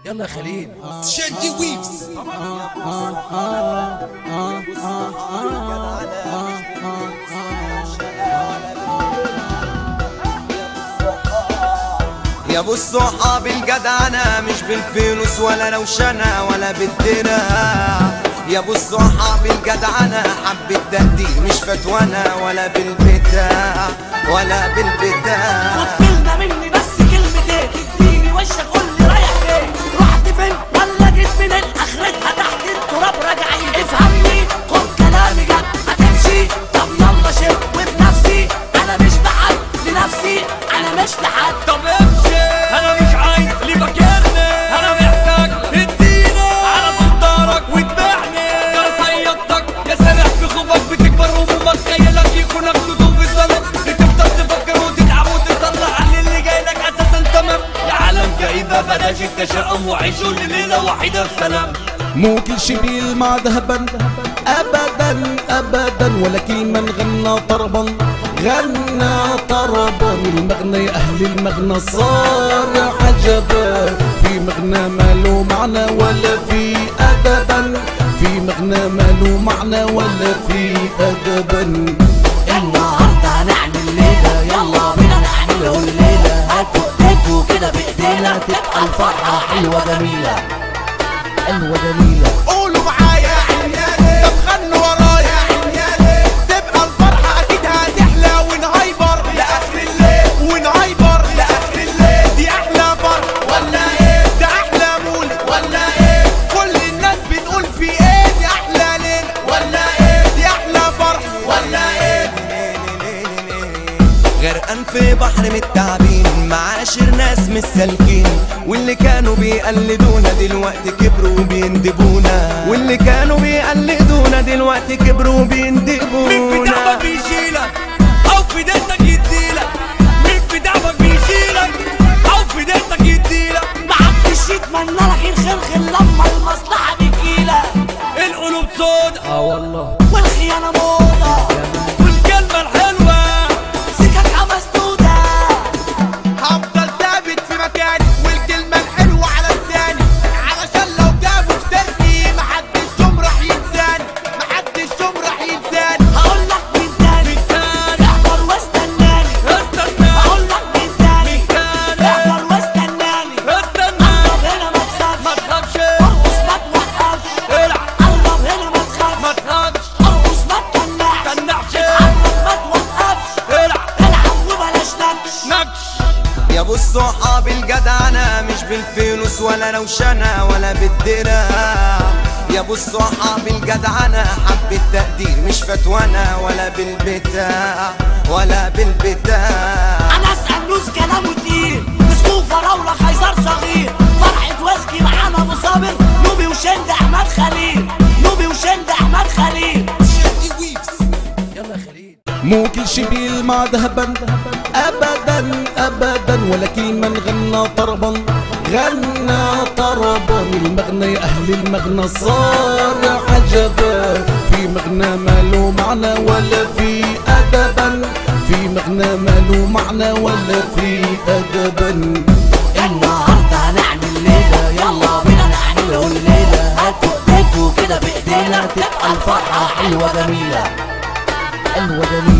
يلا يا خليل شادي ويفز يا ابو الصحاب الجدعنة مش بالفلوس ولا روشنة ولا بالدراع يا ابو الصحاب الجدعنة حب التقدير مش فتوانة ولا بالبتاع ولا بالبتاع خد كلمة مني بس كلمتين اديني وشك قول لي رايح فين رحت فين ولا جيت منين اخرتها تحت التراب راجعين افهمني خد كلامي جد هتمشي طب يلا شيل وبنفسي انا مش لحد لنفسي انا مش لحد طب امشي انا مش عايز ليه فاكرني انا محتاج اديني على طول وتبيعني انا صيدتك يا سامح في خوفك بتكبر همومك خيالك يكون خطوط في الظلام بتفضل تفكر وتتعب وتطلع على اللي جاي لك اساسا تمام يا عالم كئيبة بلاش التشاؤم وعيشوا ليلة وحيدة في سلام مو كل شي بيلمع ذهبا ابدا ابدا ولا كلمة غنى طربا غنى طربا المغنى يا اهل المغنى صار عجبا في مغنى ماله معنى ولا في ادبا في مغنى ماله معنى ولا في ادبا النهارده هنعمل ليلة يلا بينا نعمله الليلة هاتوا ايديكوا كده بايدينا تبقى الفرحة حلوة جميلة حلوة جميلة قولوا معايا طب غنوا ورايا تبقى الفرحة أكيد هتحلى ونهايبر لآخر الليل ونهايبر لآخر الليل دي أحلى فرح ولا إيه ده أحلى مولد ولا إيه كل الناس بتقول في إيه دي أحلى ليلة ولا إيه دي أحلى فرح ولا إيه غرقان في بحر من التعبين معاشر ناس مش سالكين واللي كانوا بيقلدونا دلوقتي كبروا وبيندبونا واللي كانوا بيقلدونا دلوقتي كبروا مين في دعمك وبيندبونا بيشيلك او في ديتك يديلك مين في دعمك بيشيلك او في ديتك يديلك محدش يتمنى لك الخير غير لما المصلحة بتجيلك القلوب سودا اه والله والخيانة موضة والكلمة الحلوة سكك مسدودة هفضل ثابت في مكاني والكلمة الحلوة على لساني علشان لو جابوا في سيرتي محدش يوم راح ينساني محدش يوم راح ينساني هقول لك من تاني تاني احضر واستناني استنى هقول لك من تاني تاني احضر واستناني استنى قرب هنا ما تخافش ما تخافش ارقص ما توقفش العب قرب هنا ما ما تخافش تخافش ارقص ما تكنعش تنحش قرب ما توقفش العب العب وبلاش نكش نكش يا ابو الصحاب الجدعنة مش بالفلوس ولا روشنة ولا بالدراع يا ابو الصحاب الجدعنة حب التقدير مش فتوانة ولا بالبتاع ولا بالبتاع انا اسال نوس كلامه تقيل مسكوه فراوله خيزر صغير فرحه واسكي معانا ابو صابر نوبي وشند احمد خليل نوبي وشند احمد خليل شادي ويفز يلا يا خليل مو كل شي بيلمع ذهبا ابدا ابدا ولا كلمة غنى طربا غنى طربا المغنى يا اهل المغنى صار عجبا في مغنى ماله معنى ولا في ادبا في مغنى ماله معنى ولا في ادبا النهارده هنعمل ليله يلا بينا نعمله الليله هاتوا ايديكوا كده بايدينا تبقى الفرحه حلوه جميله حلوه جميله